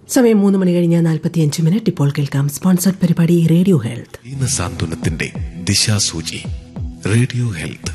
സമയം മൂന്ന് മണി കഴിഞ്ഞ് നാൽപ്പത്തിയഞ്ച് മിനിറ്റ് ഇപ്പോൾ കേൾക്കാം സ്പോൺസർഡ് പരിപാടി റേഡിയോ ഹെൽത്ത് ദീന സാന്ത്വനത്തിന്റെ ദിശാസൂചി റേഡിയോ ഹെൽത്ത്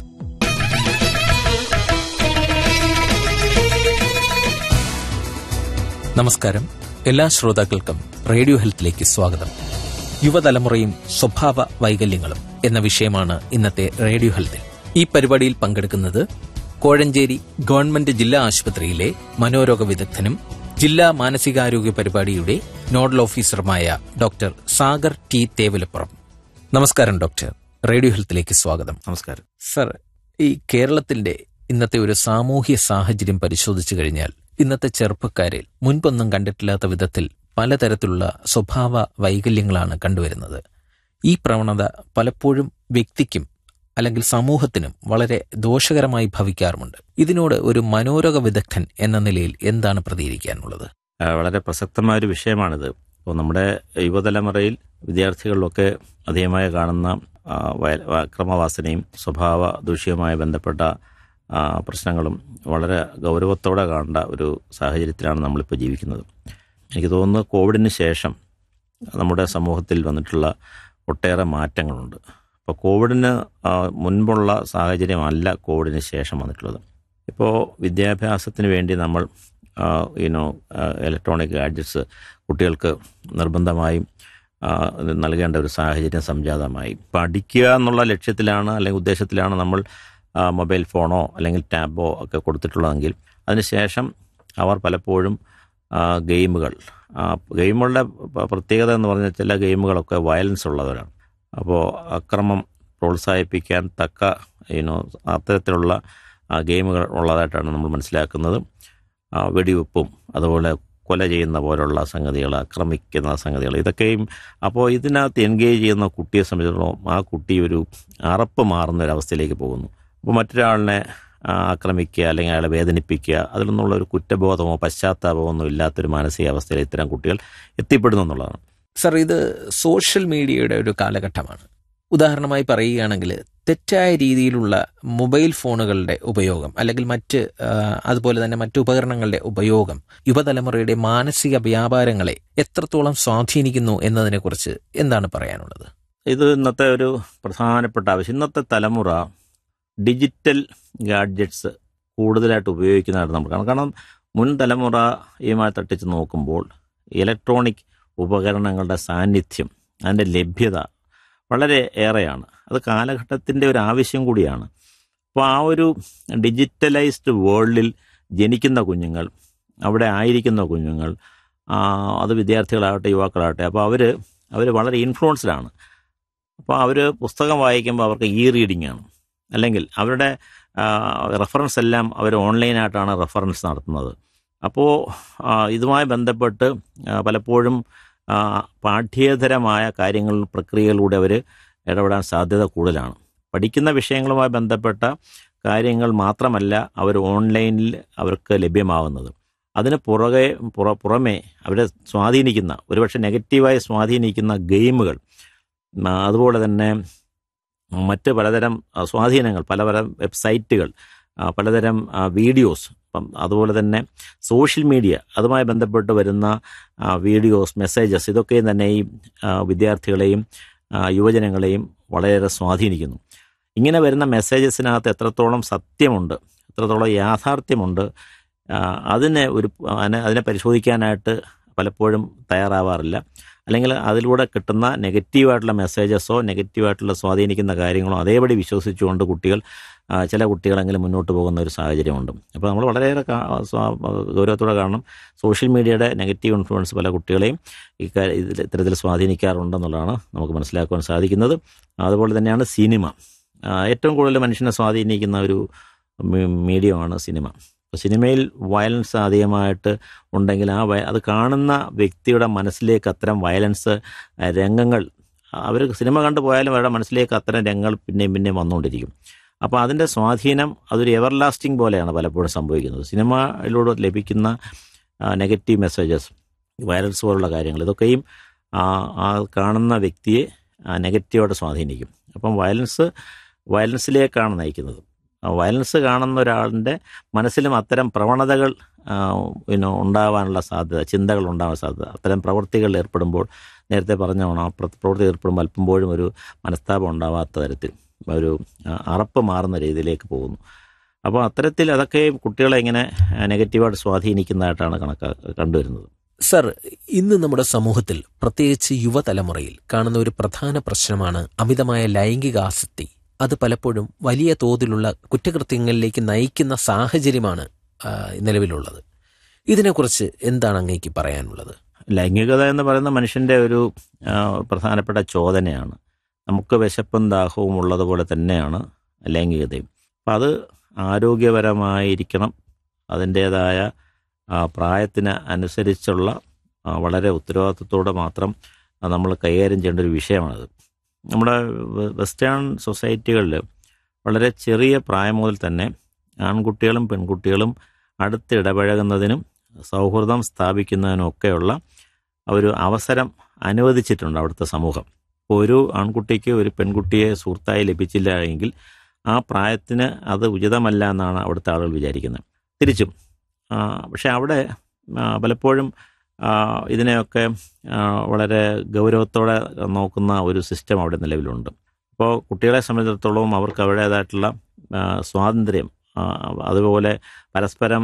നമസ്കാരം എല്ലാ ശ്രോതാക്കൾക്കും റേഡിയോ ഹെൽത്തിലേക്ക് സ്വാഗതം യുവതലമുറയും സ്വഭാവ വൈകല്യങ്ങളും എന്ന വിഷയമാണ് ഇന്നത്തെ റേഡിയോ ഹെൽത്തിൽ ഈ പരിപാടിയിൽ പങ്കെടുക്കുന്നത് കോഴഞ്ചേരി ഗവൺമെന്റ് ജില്ലാ ആശുപത്രിയിലെ മനോരോഗ വിദഗ്ധനും ജില്ലാ മാനസികാരോഗ്യ പരിപാടിയുടെ നോഡൽ ഓഫീസറുമായ ഡോക്ടർ സാഗർ ടി തേവലപ്പുറം നമസ്കാരം ഡോക്ടർ റേഡിയോ ഹെൽത്തിലേക്ക് സ്വാഗതം നമസ്കാരം സർ ഈ കേരളത്തിന്റെ ഇന്നത്തെ ഒരു സാമൂഹ്യ സാഹചര്യം പരിശോധിച്ചു കഴിഞ്ഞാൽ ഇന്നത്തെ ചെറുപ്പക്കാരിൽ മുൻപൊന്നും കണ്ടിട്ടില്ലാത്ത വിധത്തിൽ പലതരത്തിലുള്ള സ്വഭാവ വൈകല്യങ്ങളാണ് കണ്ടുവരുന്നത് ഈ പ്രവണത പലപ്പോഴും വ്യക്തിക്കും അല്ലെങ്കിൽ സമൂഹത്തിനും വളരെ ദോഷകരമായി ഭവിക്കാറുമുണ്ട് ഇതിനോട് ഒരു മനോരോഗ വിദഗ്ധൻ എന്ന നിലയിൽ എന്താണ് പ്രതികരിക്കാനുള്ളത് ആ, വളരെ പ്രസക്തമായ ഒരു വിഷയമാണിത് ഇപ്പോൾ നമ്മുടെ യുവതലമുറയിൽ വിദ്യാർത്ഥികളിലൊക്കെ അധികമായി കാണുന്ന ആ, വയ- അക്രമവാസനയും സ്വഭാവ ദൂഷ്യവുമായി ബന്ധപ്പെട്ട ആ, പ്രശ്നങ്ങളും വളരെ ഗൗരവത്തോടെ കാണേണ്ട ഒരു സാഹചര്യത്തിലാണ് നമ്മളിപ്പോൾ ജീവിക്കുന്നത് എനിക്ക് തോന്നുന്നു കോവിഡിന് ശേഷം നമ്മുടെ സമൂഹത്തിൽ വന്നിട്ടുള്ള ഒട്ടേറെ മാറ്റങ്ങളുണ്ട് അപ്പോൾ കോവിഡിന് ആ, മുൻപുള്ള സാഹചര്യമല്ല കോവിഡിന് ശേഷം വന്നിട്ടുള്ളത് ഇപ്പോൾ വിദ്യാഭ്യാസത്തിന് വേണ്ടി നമ്മൾ യുനോ ഇലക്ട്രോണിക് ഗാഡ്ജറ്റ്സ് കുട്ടികൾക്ക് നിർബന്ധമായും ആ, നൽകേണ്ട ഒരു സാഹചര്യം സംജാതമായി പഠിക്കുക എന്നുള്ള ലക്ഷ്യത്തിലാണ് അല്ലെങ്കിൽ ഉദ്ദേശത്തിലാണ് നമ്മൾ ആ, മൊബൈൽ ഫോണോ അല്ലെങ്കിൽ ടാബോ ഒക്കെ കൊടുത്തിട്ടുള്ളതെങ്കിൽ അതിനുശേഷം അവർ പലപ്പോഴും ആ, ഗെയിമുകൾ ആ, ഗെയിമുകളുടെ പ- പ്രത്യേകത എന്ന് പറഞ്ഞാൽ ചില ഗെയിമുകളൊക്കെ വയലൻസ് ഉള്ളവരാണ് അപ്പോൾ അക്രമം പ്രോത്സാഹിപ്പിക്കാൻ തക്ക യുനോ അത്തരത്തിലുള്ള ആ, ഗെയിമുകൾ ഉള്ളതായിട്ടാണ് നമ്മൾ മനസ്സിലാക്കുന്നത് ആ, വെടിവെപ്പും അതുപോലെ കൊല ചെയ്യുന്ന പോലുള്ള സംഗതികൾ ആക്രമിക്കുന്ന സംഗതികൾ ഇതൊക്കെയും അപ്പോൾ ഇതിനകത്ത് എൻഗേജ് ചെയ്യുന്ന കുട്ടിയെ സംബന്ധിച്ചിടത്തോളം ആ കുട്ടി ഒരു അറപ്പ് മാറുന്ന ഒരു അവസ്ഥയിലേക്ക് പോകുന്നു അപ്പോൾ മറ്റൊരാളിനെ ആ, ആക്രമിക്കുക അല്ലെങ്കിൽ അയാളെ വേദനിപ്പിക്കുക അതിൽ നിന്നുള്ള ഒരു കുറ്റബോധമോ പശ്ചാത്താപമോ ഒന്നും ഇല്ലാത്തൊരു മാനസികാവസ്ഥയിൽ ഇത്തരം കുട്ടികൾ എത്തിപ്പെടുന്നു എന്നുള്ളതാണ് സർ ഇത് സോഷ്യൽ മീഡിയയുടെ ഒരു കാലഘട്ടമാണ് ഉദാഹരണമായി പറയുകയാണെങ്കിൽ തെറ്റായ രീതിയിലുള്ള മൊബൈൽ ഫോണുകളുടെ ഉപയോഗം അല്ലെങ്കിൽ മറ്റ് ആ, അതുപോലെ തന്നെ മറ്റു ഉപകരണങ്ങളുടെ ഉപയോഗം യുവതലമുറയുടെ മാനസിക വ്യാപാരങ്ങളെ എത്രത്തോളം സ്വാധീനിക്കുന്നു എന്നതിനെക്കുറിച്ച് എന്താണ് പറയാനുള്ളത് ഇത് ഇന്നത്തെ ഒരു പ്രധാനപ്പെട്ട ആവശ്യം ഇന്നത്തെ തലമുറ ഡിജിറ്റൽ ഗാഡ്ജറ്റ്സ് കൂടുതലായിട്ട് ഉപയോഗിക്കുന്നതായിട്ട് നമ്മൾ കാണാം കാരണം മുൻ തലമുറയുമായി തട്ടിച്ച് നോക്കുമ്പോൾ ഇലക്ട്രോണിക് ഉപകരണങ്ങളുടെ സാന്നിധ്യം അതിൻ്റെ ലഭ്യത വളരെ ഏറെയാണ് അത് കാലഘട്ടത്തിൻ്റെ ഒരു ആവശ്യം കൂടിയാണ് അപ്പോൾ ആ ഒരു ഡിജിറ്റലൈസ്ഡ് വേൾഡിൽ ജനിക്കുന്ന കുഞ്ഞുങ്ങൾ അവിടെ ആയിരിക്കുന്ന കുഞ്ഞുങ്ങൾ ആ, അത് വിദ്യാർത്ഥികളാകട്ടെ യുവാക്കളാകട്ടെ അപ്പോൾ അവർ അവർ വളരെ ഇൻഫ്ലുവൻസ്ഡാണ് അപ്പോൾ അവർ പുസ്തകം വായിക്കുമ്പോൾ അവർക്ക് ഇ റീഡിംഗ് ആണ് അല്ലെങ്കിൽ അവരുടെ റെഫറൻസ് എല്ലാം അവർ ഓൺലൈനായിട്ടാണ് റെഫറൻസ് നടത്തുന്നത് അപ്പോൾ ആ, ഇതുമായി ബന്ധപ്പെട്ട് ആ, പലപ്പോഴും ആ, പാഠ്യേതരമായ കാര്യങ്ങൾ പ്രക്രിയകളിലൂടെ അവർ ഇടപെടാൻ സാധ്യത കൂടുതലാണ് പഠിക്കുന്ന വിഷയങ്ങളുമായി ബന്ധപ്പെട്ട കാര്യങ്ങൾ മാത്രമല്ല അവർ ഓൺലൈനിൽ അവർക്ക് ലഭ്യമാവുന്നത് അതിന് പുറകെ പുറ പുറമെ അവരെ സ്വാധീനിക്കുന്ന ഒരുപക്ഷെ നെഗറ്റീവായി സ്വാധീനിക്കുന്ന ഗെയിമുകൾ ഉം, അതുപോലെ തന്നെ മറ്റ് പലതരം ആ, സ്വാധീനങ്ങൾ പലതരം വെബ്സൈറ്റുകൾ ആ, പലതരം ആ, വീഡിയോസ് അപ്പം അതുപോലെ തന്നെ സോഷ്യൽ മീഡിയ അതുമായി ബന്ധപ്പെട്ട് വരുന്ന ആ, വീഡിയോസ് മെസ്സേജസ് ഇതൊക്കെയും തന്നെ ഈ ആ, വിദ്യാർത്ഥികളെയും ആ, യുവജനങ്ങളെയും വളരെയേറെ സ്വാധീനിക്കുന്നു ഇങ്ങനെ വരുന്ന മെസ്സേജസിനകത്ത് എത്രത്തോളം സത്യമുണ്ട് എത്രത്തോളം യാഥാർത്ഥ്യമുണ്ട് ആ, അതിനെ ഒരു അതിനെ അതിനെ പരിശോധിക്കാനായിട്ട് പലപ്പോഴും തയ്യാറാവാറില്ല അല്ലെങ്കിൽ അതിലൂടെ കിട്ടുന്ന നെഗറ്റീവായിട്ടുള്ള മെസ്സേജസോ നെഗറ്റീവായിട്ടുള്ള സ്വാധീനിക്കുന്ന കാര്യങ്ങളോ അതേപടി വിശ്വസിച്ചുകൊണ്ട് കുട്ടികൾ ആ, ചില കുട്ടികളെങ്കിലും മുന്നോട്ട് പോകുന്ന ഒരു സാഹചര്യമുണ്ട് അപ്പോൾ നമ്മൾ വളരെയേറെ കാ- സ്വാ- ഗൗരവത്തോടെ കാണണം സോഷ്യൽ മീഡിയയുടെ നെഗറ്റീവ് ഇൻഫ്ലുവൻസ് പല കുട്ടികളെയും ഇക്കാര്യ ഇതിൽ ഇത്തരത്തിൽ സ്വാധീനിക്കാറുണ്ടെന്നുള്ളതാണ് നമുക്ക് മനസ്സിലാക്കുവാൻ സാധിക്കുന്നത് അതുപോലെ തന്നെയാണ് സിനിമ ആ, ഏറ്റവും കൂടുതൽ മനുഷ്യനെ സ്വാധീനിക്കുന്ന ഒരു മീ- മീഡിയമാണ് സിനിമ അപ്പോൾ സിനിമയിൽ വയലൻസ് അധികമായിട്ട് ഉണ്ടെങ്കിൽ ആ വയ അത് കാണുന്ന വ്യക്തിയുടെ മനസ്സിലേക്ക് അത്തരം വയലൻസ് ആ, രംഗങ്ങൾ അവർ സിനിമ കണ്ടു പോയാലും അവരുടെ മനസ്സിലേക്ക് അത്തരം രംഗങ്ങൾ പിന്നെയും പിന്നെയും വന്നുകൊണ്ടിരിക്കും അപ്പോൾ അതിൻ്റെ സ്വാധീനം അതൊരു എവർ ലാസ്റ്റിംഗ് പോലെയാണ് പലപ്പോഴും സംഭവിക്കുന്നത് സിനിമയിലൂടെ ലഭിക്കുന്ന നെഗറ്റീവ് മെസ്സേജസ് വയലൻസ് പോലുള്ള കാര്യങ്ങൾ ഇതൊക്കെയും ആ ആ കാണുന്ന വ്യക്തിയെ നെഗറ്റീവായിട്ട് സ്വാധീനിക്കും അപ്പം വയലൻസ് വയലൻസിലേക്കാണ് നയിക്കുന്നത് ആ വയലൻസ് കാണുന്ന ഒരാളിൻ്റെ മനസ്സിലും അത്തരം പ്രവണതകൾ പിന്നെ ഉണ്ടാവാനുള്ള സാധ്യത ചിന്തകൾ ഉണ്ടാവാൻ സാധ്യത അത്തരം പ്രവൃത്തികളിൽ ഏർപ്പെടുമ്പോൾ നേരത്തെ പറഞ്ഞോണം ആ പ്ര- പ്രവൃത്തി ഏർപ്പെടുമ്പോൾ അല്പമ്പോഴും ഒരു മനസ്താപം ഉണ്ടാവാത്ത തരത്തിൽ ഒരു ആ, അറപ്പ് മാറുന്ന രീതിയിലേക്ക് പോകുന്നു അപ്പോൾ അത്തരത്തിൽ അതൊക്കെ കുട്ടികളെ ഇങ്ങനെ ആ, നെഗറ്റീവായിട്ട് സ്വാധീനിക്കുന്നതായിട്ടാണ് കണക്കാ കണ്ടുവരുന്നത് സർ ഇന്ന് നമ്മുടെ സമൂഹത്തിൽ പ്രത്യേകിച്ച് യുവതലമുറയിൽ കാണുന്ന ഒരു പ്രധാന പ്രശ്നമാണ് അമിതമായ ലൈംഗിക ആസക്തി അത് പലപ്പോഴും വലിയ തോതിലുള്ള കുറ്റകൃത്യങ്ങളിലേക്ക് നയിക്കുന്ന സാഹചര്യമാണ് ആ, നിലവിലുള്ളത് ഇതിനെക്കുറിച്ച് എന്താണ് അങ്ങേക്ക് പറയാനുള്ളത് ലൈംഗികത എന്ന് പറയുന്ന മനുഷ്യൻ്റെ ഒരു ആ, പ്രധാനപ്പെട്ട ചോദനയാണ് നമുക്ക് വിശപ്പും ദാഹവും ഉള്ളതുപോലെ തന്നെയാണ് ലൈംഗികതയും അപ്പം അത് ആരോഗ്യപരമായിരിക്കണം അതിൻ്റേതായ ആ, പ്രായത്തിന് അനുസരിച്ചുള്ള ആ, വളരെ ഉത്തരവാദിത്വത്തോടെ മാത്രം നമ്മൾ കൈകാര്യം ചെയ്യേണ്ട ഒരു വിഷയമാണത് നമ്മുടെ വെ- വെസ്റ്റേൺ സൊസൈറ്റികളിൽ വളരെ ചെറിയ പ്രായം മുതൽ തന്നെ ആൺകുട്ടികളും പെൺകുട്ടികളും അടുത്ത് ഇടപഴകുന്നതിനും സൗഹൃദം സ്ഥാപിക്കുന്നതിനും ഒക്കെയുള്ള ഒരു അവസരം അനുവദിച്ചിട്ടുണ്ട് അവിടുത്തെ സമൂഹം ഇപ്പോൾ ഒരു ആൺകുട്ടിക്ക് ഒരു പെൺകുട്ടിയെ സുഹൃത്തായി ലഭിച്ചില്ല എങ്കിൽ ആ പ്രായത്തിന് അത് ഉചിതമല്ല എന്നാണ് അവിടുത്തെ ആളുകൾ വിചാരിക്കുന്നത് തിരിച്ചും ആ, പക്ഷെ അവിടെ ആ, പലപ്പോഴും ആ, ഇതിനെയൊക്കെ ആ, വളരെ ഗൗരവത്തോടെ നോക്കുന്ന ഒരു സിസ്റ്റം അവിടെ നിലവിലുണ്ട് അപ്പോൾ കുട്ടികളെ സംബന്ധിച്ചിടത്തോളം അവർക്ക് അവരുടേതായിട്ടുള്ള ആ, സ്വാതന്ത്ര്യം ആ, അതുപോലെ പരസ്പരം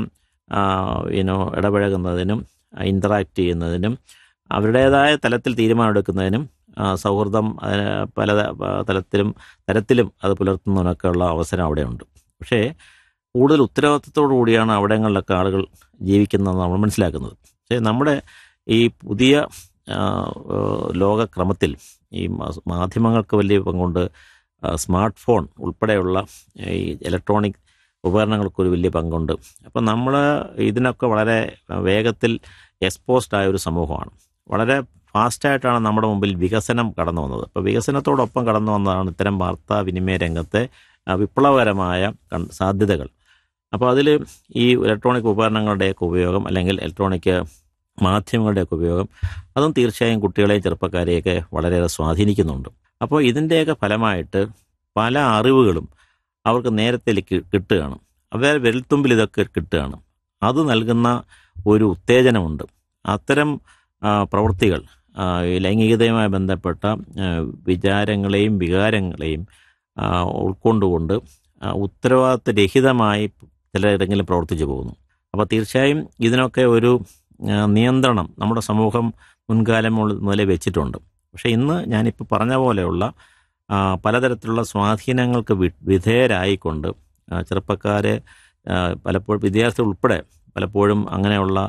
യുനോ ഇടപഴകുന്നതിനും ഇൻ്ററാക്ട് ചെയ്യുന്നതിനും അവരുടേതായ തലത്തിൽ തീരുമാനമെടുക്കുന്നതിനും ആ, സൗഹൃദം ആ, പല ത- തലത്തിലും തരത്തിലും അത് പുലർത്തുന്നതിനൊക്കെയുള്ള അവസരം അവിടെയുണ്ട് പക്ഷേ കൂടുതൽ ഉത്തരവാദിത്തത്തോടു കൂടിയാണ് അവിടങ്ങളിലൊക്കെ ആളുകൾ ജീവിക്കുന്നതെന്ന് നമ്മൾ മനസ്സിലാക്കുന്നത് പക്ഷേ നമ്മുടെ ഈ പുതിയ ആ, ആ, ലോകക്രമത്തിൽ ഈ മാ- മാധ്യമങ്ങൾക്ക് വലിയ പങ്കുണ്ട് ആ, സ്മാർട്ട് ഫോൺ ഉൾപ്പെടെയുള്ള ഈ ഇലക്ട്രോണിക് ഉപകരണങ്ങൾക്കൊരു വലിയ പങ്കുണ്ട് അപ്പം നമ്മൾ ഇതിനൊക്കെ വളരെ വേഗത്തിൽ എക്സ്പോസ്ഡ് ആയ ഒരു സമൂഹമാണ് വളരെ ഫാസ്റ്റായിട്ടാണ് നമ്മുടെ മുമ്പിൽ വികസനം കടന്നു വന്നത് അപ്പോൾ വികസനത്തോടൊപ്പം കടന്നു വന്നതാണ് ഇത്തരം വാർത്താ വിനിമയ രംഗത്തെ ആ, വിപ്ലവകരമായ കൺ- സാധ്യതകൾ അപ്പോൾ അതിൽ ഈ ഇലക്ട്രോണിക് ഉപകരണങ്ങളുടെയൊക്കെ ഉപയോഗം അല്ലെങ്കിൽ ഇലക്ട്രോണിക് മാധ്യമങ്ങളുടെയൊക്കെ ഉപയോഗം അതും തീർച്ചയായും കുട്ടികളെയും ചെറുപ്പക്കാരെയൊക്കെ വളരെയേറെ സ്വാധീനിക്കുന്നുണ്ട് അപ്പോൾ ഇതിൻ്റെയൊക്കെ ഫലമായിട്ട് പല അറിവുകളും അവർക്ക് നേരത്തെ ലി- കിട്ടുകയാണ് അവരുടെ വിരൽത്തുമ്പിൽ ഇതൊക്കെ കിട്ടുകയാണ് അത് നൽകുന്ന ഒരു ഉത്തേജനമുണ്ട് അത്തരം ആ, പ്രവൃത്തികൾ ആ, ഈ ലൈംഗികതയുമായി ബന്ധപ്പെട്ട ആ, വിചാരങ്ങളെയും വികാരങ്ങളെയും ആ, ഉൾക്കൊണ്ടുകൊണ്ട് ആ, ഉത്തരവാദിത്തരഹിതമായി ചിലരെങ്കിലും പ്രവർത്തിച്ചു പോകുന്നു അപ്പോൾ തീർച്ചയായും ഇതിനൊക്കെ ഒരു ആ, നിയന്ത്രണം നമ്മുടെ സമൂഹം മുൻകാലം മുതൽ- മുതലേ വെച്ചിട്ടുണ്ട് പക്ഷേ ഇന്ന് ഞാനിപ്പോൾ പറഞ്ഞ പോലെയുള്ള ആ, പലതരത്തിലുള്ള സ്വാധീനങ്ങൾക്ക് വി- വിധേയരായിക്കൊണ്ട് ആ, ചെറുപ്പക്കാരെ ആ, പലപ്പോഴും വിദ്യാർത്ഥികൾ ഉൾപ്പെടെ പലപ്പോഴും അങ്ങനെയുള്ള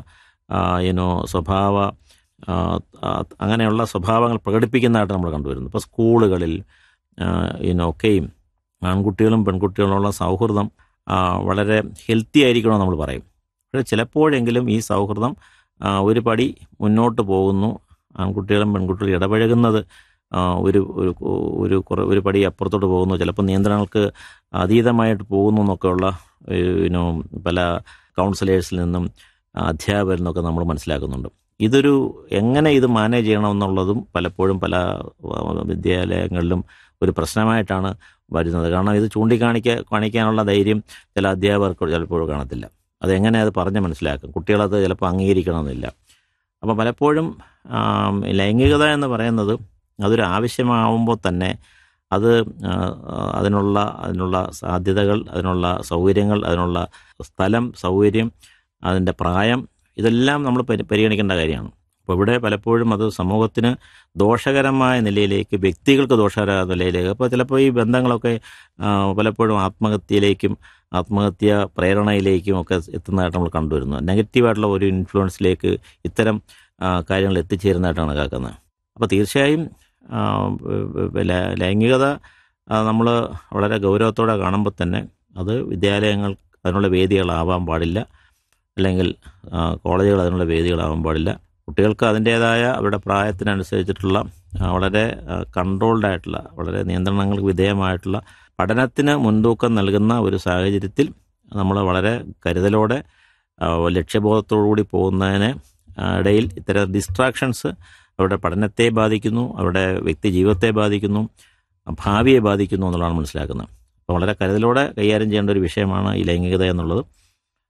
യുനോ സ്വഭാവ ആ, ആ, അങ്ങനെയുള്ള സ്വഭാവങ്ങൾ പ്രകടിപ്പിക്കുന്നതായിട്ട് നമ്മൾ കണ്ടുവരുന്നു ഇപ്പോൾ സ്കൂളുകളിൽ യുനോ ഒക്കെയും ആൺകുട്ടികളും പെൺകുട്ടികളുമുള്ള സൗഹൃദം ആ, വളരെ ഹെൽത്തി ആയിരിക്കണമെന്ന് നമ്മൾ പറയും പക്ഷേ ചിലപ്പോഴെങ്കിലും ഈ സൗഹൃദം ആ, ഒരു പടി മുന്നോട്ട് പോകുന്നു ആൺകുട്ടികളും പെൺകുട്ടികളും ഇടപഴകുന്നത് ആ, ഒരു ഒരു ഒരു കുറേ ഒരു പടി അപ്പുറത്തോട്ട് പോകുന്നു ചിലപ്പോൾ നിയന്ത്രണങ്ങൾക്ക് അതീതമായിട്ട് പോകുന്നു എന്നൊക്കെയുള്ള യുനോ പല കൗൺസിലേഴ്സിൽ നിന്നും അധ്യാപകരിൽ നിന്നൊക്കെ നമ്മൾ മനസ്സിലാക്കുന്നുണ്ട് ഇതൊരു എങ്ങനെ ഇത് മാനേജ് ചെയ്യണമെന്നുള്ളതും പലപ്പോഴും പല ആ, വിദ്യാലയങ്ങളിലും ഒരു പ്രശ്നമായിട്ടാണ് വരുന്നത് കാരണം ഇത് ചൂണ്ടിക്കാണിക്ക കാണിക്കാനുള്ള ധൈര്യം ചില അധ്യാപകർക്ക് ചിലപ്പോൾ കാണത്തില്ല അതെങ്ങനെ അത് പറഞ്ഞ് മനസ്സിലാക്കും കുട്ടികളത് ചിലപ്പോൾ അംഗീകരിക്കണമെന്നില്ല അപ്പോൾ പലപ്പോഴും ആം, ലൈംഗികത എന്ന് പറയുന്നത് അതൊരു ആവശ്യമാവുമ്പോൾ തന്നെ അത് ആ, അതിനുള്ള അതിനുള്ള സാധ്യതകൾ അതിനുള്ള സൗകര്യങ്ങൾ അതിനുള്ള സ്ഥലം സൗകര്യം അതിൻ്റെ പ്രായം ഇതെല്ലാം നമ്മൾ പരി പരിഗണിക്കേണ്ട കാര്യമാണ് അപ്പോൾ ഇവിടെ പലപ്പോഴും അത് സമൂഹത്തിന് ദോഷകരമായ നിലയിലേക്ക് വ്യക്തികൾക്ക് ദോഷകരമായ നിലയിലേക്ക് അപ്പോൾ ചിലപ്പോൾ ഈ ബന്ധങ്ങളൊക്കെ ആ, പലപ്പോഴും ആത്മഹത്യയിലേക്കും ആത്മഹത്യ പ്രേരണയിലേക്കും ഒക്കെ എത്തുന്നതായിട്ട് നമ്മൾ കണ്ടുവരുന്നു നെഗറ്റീവായിട്ടുള്ള ഒരു ഇൻഫ്ലുവൻസിലേക്ക് ഇത്തരം ആ, കാര്യങ്ങൾ എത്തിച്ചേരുന്നതായിട്ടാണ് കേൾക്കുന്നത് അപ്പോൾ തീർച്ചയായും ആ, ല- ലൈംഗികത നമ്മൾ വളരെ ഗൗരവത്തോടെ കാണുമ്പോൾ തന്നെ അത് വിദ്യാലയങ്ങൾ അതിനുള്ള വേദികളാവാൻ പാടില്ല അല്ലെങ്കിൽ ആ, കോളേജുകൾ അതിനുള്ള വേദികളാവാൻ പാടില്ല കുട്ടികൾക്ക് അതിൻ്റേതായ അവരുടെ പ്രായത്തിനനുസരിച്ചിട്ടുള്ള ആ, വളരെ കൺട്രോൾഡ് ആയിട്ടുള്ള വളരെ നിയന്ത്രണങ്ങൾക്ക് വിധേയമായിട്ടുള്ള പഠനത്തിന് മുൻതൂക്കം നൽകുന്ന ഒരു സാഹചര്യത്തിൽ നമ്മൾ വളരെ കരുതലോടെ ആ, ലക്ഷ്യബോധത്തോടുകൂടി പോകുന്നതിന് ആ, ഇടയിൽ ഇത്തരം ഡിസ്ട്രാക്ഷൻസ് അവരുടെ പഠനത്തെ ബാധിക്കുന്നു അവരുടെ വ്യക്തി ജീവിതത്തെ ബാധിക്കുന്നു ഭാവിയെ ബാധിക്കുന്നു എന്നുള്ളതാണ് മനസ്സിലാക്കുന്നത് അപ്പോൾ വളരെ കരുതലോടെ കൈകാര്യം ചെയ്യേണ്ട ഒരു വിഷയമാണ് ഈ ലൈംഗികത എന്നുള്ളത്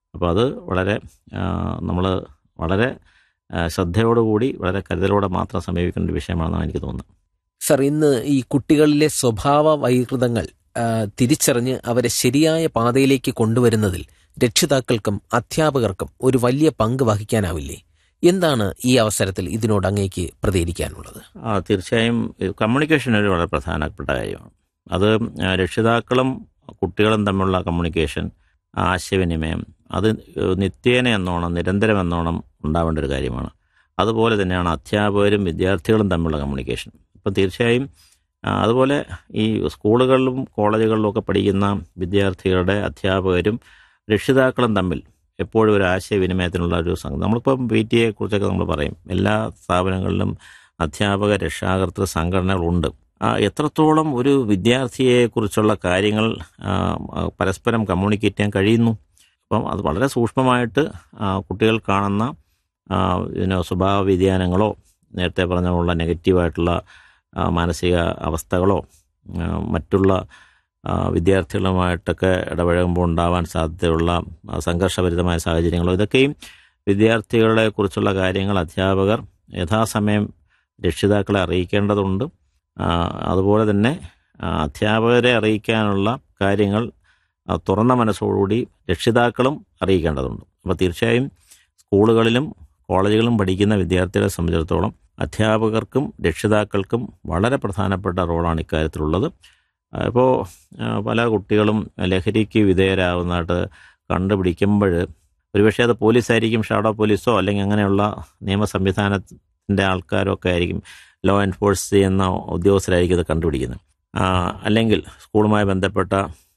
അപ്പോൾ അത് വളരെ നമ്മൾ വളരെ ആ, ശ്രദ്ധയോടുകൂടി വളരെ കരുതലോടെ മാത്രം സമീപിക്കേണ്ട ഒരു വിഷയമാണെന്നാണ് എനിക്ക് തോന്നുന്നത് സർ ഇന്ന് ഈ കുട്ടികളിലെ സ്വഭാവ വൈകൃതങ്ങൾ ആ, തിരിച്ചറിഞ്ഞ് അവരെ ശരിയായ പാതയിലേക്ക് കൊണ്ടുവരുന്നതിൽ രക്ഷിതാക്കൾക്കും അധ്യാപകർക്കും ഒരു വലിയ പങ്ക് വഹിക്കാനാവില്ലേ എന്താണ് ഈ അവസരത്തിൽ ഇതിനോട് അങ്ങേക്ക് പ്രതികരിക്കാനുള്ളത് ആ തീർച്ചയായും കമ്മ്യൂണിക്കേഷൻ ഒരു വളരെ പ്രധാനപ്പെട്ട കാര്യമാണ് അത് ആ, രക്ഷിതാക്കളും കുട്ടികളും തമ്മിലുള്ള കമ്മ്യൂണിക്കേഷൻ ആശയവിനിമയം അത് നിത്യേന എന്നോണം നിരന്തരം എന്നോണം ഉണ്ടാവേണ്ട ഒരു കാര്യമാണ് അതുപോലെ തന്നെയാണ് അധ്യാപകരും വിദ്യാർത്ഥികളും തമ്മിലുള്ള കമ്മ്യൂണിക്കേഷൻ ഇപ്പം തീർച്ചയായും ആ, അതുപോലെ ഈ സ്കൂളുകളിലും കോളേജുകളിലും ഒക്കെ പഠിക്കുന്ന വിദ്യാർത്ഥികളുടെ അധ്യാപകരും രക്ഷിതാക്കളും തമ്മിൽ എപ്പോഴും ഒരു ആശയവിനിമയത്തിനുള്ള ഒരു സംഘം നമ്മളിപ്പം പി ടി എയെ കുറിച്ചൊക്കെ നമ്മൾ പറയും എല്ലാ സ്ഥാപനങ്ങളിലും അധ്യാപക രക്ഷാകർതൃ സംഘടനകളുണ്ട് ആ, എത്രത്തോളം ഒരു വിദ്യാർത്ഥിയെക്കുറിച്ചുള്ള കാര്യങ്ങൾ ആ, ആ, പരസ്പരം കമ്മ്യൂണിക്കേറ്റ് ചെയ്യാൻ കഴിയുന്നു അപ്പം അത് വളരെ സൂക്ഷ്മമായിട്ട് ആ, കുട്ടികൾ കാണുന്ന ആ, പിന്നെ സ്വഭാവ വ്യതിയാനങ്ങളോ നേരത്തെ പറഞ്ഞ പോലുള്ള നെഗറ്റീവായിട്ടുള്ള ആ, മാനസിക അവസ്ഥകളോ ആ, മറ്റുള്ള ആ, വിദ്യാർത്ഥികളുമായിട്ടൊക്കെ ഇടപഴകുമ്പോൾ ഉണ്ടാവാൻ സാധ്യതയുള്ള ആ, സംഘർഷഭരിതമായ സാഹചര്യങ്ങളോ ഇതൊക്കെയും വിദ്യാർത്ഥികളെ കുറിച്ചുള്ള കാര്യങ്ങൾ അധ്യാപകർ യഥാസമയം രക്ഷിതാക്കളെ അറിയിക്കേണ്ടതുണ്ട് ആ, അതുപോലെ തന്നെ ആ, അധ്യാപകരെ അറിയിക്കാനുള്ള കാര്യങ്ങൾ ആ, തുറന്ന മനസ്സോടുകൂടി രക്ഷിതാക്കളും അറിയിക്കേണ്ടതുണ്ട് അപ്പോൾ തീർച്ചയായും സ്കൂളുകളിലും കോളേജുകളിലും പഠിക്കുന്ന വിദ്യാർത്ഥികളെ സംബന്ധിച്ചിടത്തോളം അധ്യാപകർക്കും രക്ഷിതാക്കൾക്കും വളരെ പ്രധാനപ്പെട്ട റോളാണ് ഇക്കാര്യത്തിലുള്ളത് ഇപ്പോൾ പല കുട്ടികളും ലഹരിക്ക് വിധേയരാകുന്നതായിട്ട് കണ്ടുപിടിക്കുമ്പോൾ ഒരുപക്ഷെ അത് പോലീസായിരിക്കും ഷാഡോ പോലീസോ അല്ലെങ്കിൽ അങ്ങനെയുള്ള നിയമ സംവിധാനത്തിൻ്റെ ആൾക്കാരോ ഒക്കെ ആയിരിക്കും ലോ എൻഫോഴ്സ് ചെയ്യുന്ന ഉദ്യോഗസ്ഥരായിരിക്കും ഇത് കണ്ടുപിടിക്കുന്നത് ആ, അല്ലെങ്കിൽ സ്കൂളുമായി ബന്ധപ്പെട്ട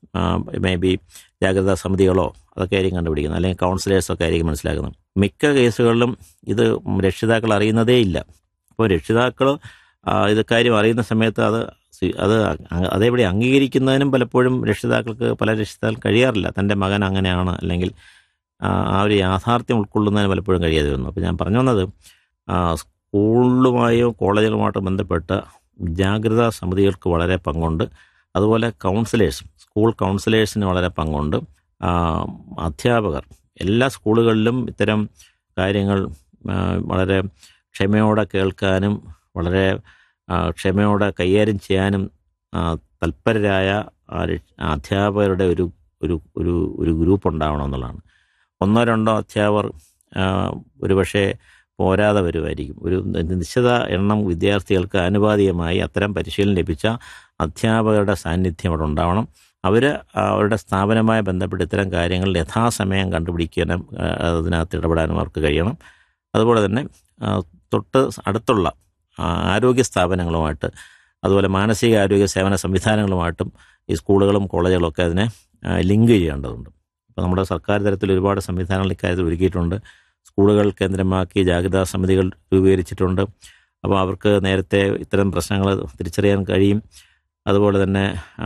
മേ ബി ജാഗ്രതാ സമിതികളോ അതൊക്കെ ആയിരിക്കും കണ്ടുപിടിക്കുന്നത് അല്ലെങ്കിൽ കൗൺസിലേഴ്സൊക്കെ ആയിരിക്കും മനസ്സിലാക്കുന്നത് മിക്ക കേസുകളിലും ഇത് രക്ഷിതാക്കൾ അറിയുന്നതേ ഇല്ല അപ്പോൾ രക്ഷിതാക്കൾ ആ, ഇത് കാര്യം അറിയുന്ന സമയത്ത് അത് സ്വീ- അത് അ- അതേപടി അംഗീകരിക്കുന്നതിനും പലപ്പോഴും രക്ഷിതാക്കൾക്ക് പല രക്ഷിതാക്കൾ കഴിയാറില്ല തൻ്റെ മകൻ അങ്ങനെയാണ് അല്ലെങ്കിൽ ആ, ആ ഒരു യാഥാർത്ഥ്യം ഉൾക്കൊള്ളുന്നതിന് പലപ്പോഴും കഴിയാതെ വന്നു അപ്പോൾ ഞാൻ പറഞ്ഞു വന്നത് ആ, സ്കൂളുമായോ കോളേജുകളുമായിട്ട് ബന്ധപ്പെട്ട ജാഗ്രതാ സമിതികൾക്ക് വളരെ പങ്കുണ്ട് അതുപോലെ കൗൺസിലേഴ്സ് സ്കൂൾ കൗൺസിലേഴ്സിന് വളരെ പങ്കുണ്ട് ആ, അധ്യാപകർ എല്ലാ സ്കൂളുകളിലും ഇത്തരം കാര്യങ്ങൾ ആ, വളരെ ക്ഷമയോടെ കേൾക്കാനും വളരെ ആ, ക്ഷമയോടെ കൈകാര്യം ചെയ്യാനും ആ, തൽപരരായ ആ രക്ഷ- അധ്യാപകരുടെ ഒരു ഒരു ഒരു ഒരു ഗ്രൂപ്പ് ഉണ്ടാവണം എന്നുള്ളതാണ് ഒന്നോ രണ്ടോ അധ്യാപകർ ആ, ഒരുപക്ഷെ പോരാതെ വരുമായിരിക്കും ഒരു നിശ്ചിത എണ്ണം വിദ്യാർത്ഥികൾക്ക് ആനുപാതികമായി അത്തരം പരിശീലനം ലഭിച്ച അധ്യാപകരുടെ സാന്നിധ്യം അവിടെ ഉണ്ടാവണം അവർ അവരുടെ സ്ഥാപനവുമായി ബന്ധപ്പെട്ട് ഇത്തരം കാര്യങ്ങൾ യഥാസമയം കണ്ടുപിടിക്കാനും ആ, അതിനകത്ത് ഇടപെടാനും അവർക്ക് കഴിയണം അതുപോലെ തന്നെ ആ, തൊട്ട് അടുത്തുള്ള ആ, ആരോഗ്യ സ്ഥാപനങ്ങളുമായിട്ട് അതുപോലെ മാനസിക ആരോഗ്യ സേവന സംവിധാനങ്ങളുമായിട്ടും ഈ സ്കൂളുകളും കോളേജുകളും ഒക്കെ അതിനെ ആ, ലിങ്ക് ചെയ്യേണ്ടതുണ്ട് അപ്പോൾ നമ്മുടെ സർക്കാർ തലത്തിൽ ഒരുപാട് സംവിധാനങ്ങൾ ഇക്കാര്യത്തിൽ ഒരുക്കിയിട്ടുണ്ട് സ്കൂളുകൾ കേന്ദ്രമാക്കി ജാഗ്രതാ സമിതികൾ രൂപീകരിച്ചിട്ടുണ്ട് അപ്പോൾ അവർക്ക് നേരത്തെ ഇത്തരം പ്രശ്നങ്ങൾ തിരിച്ചറിയാൻ കഴിയും അതുപോലെ തന്നെ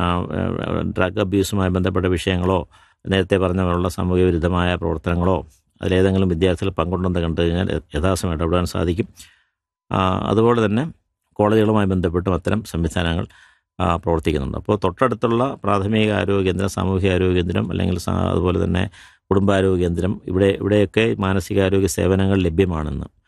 ഡ്രഗ് അബ്യൂസുമായി ബന്ധപ്പെട്ട വിഷയങ്ങളോ നേരത്തെ പറഞ്ഞ പോലുള്ള സാമൂഹ്യ വിരുദ്ധമായ പ്രവർത്തനങ്ങളോ അതിലേതെങ്കിലും വിദ്യാർത്ഥികൾ പങ്കുണ്ടെന്ന് കണ്ടു കഴിഞ്ഞാൽ യഥാസമയം ഇടപെടാൻ സാധിക്കും ആ, അതുപോലെ തന്നെ കോളേജുകളുമായി ബന്ധപ്പെട്ടും അത്തരം സംവിധാനങ്ങൾ ആ, പ്രവർത്തിക്കുന്നുണ്ട് അപ്പോൾ തൊട്ടടുത്തുള്ള പ്രാഥമിക ആരോഗ്യ കേന്ദ്രം സാമൂഹിക ആരോഗ്യ കേന്ദ്രം അല്ലെങ്കിൽ സാ- അതുപോലെ തന്നെ കുടുംബാരോഗ്യ കേന്ദ്രം ഇവിടെ ഇവിടെയൊക്കെ മാനസികാരോഗ്യ സേവനങ്ങൾ ലഭ്യമാണെന്ന്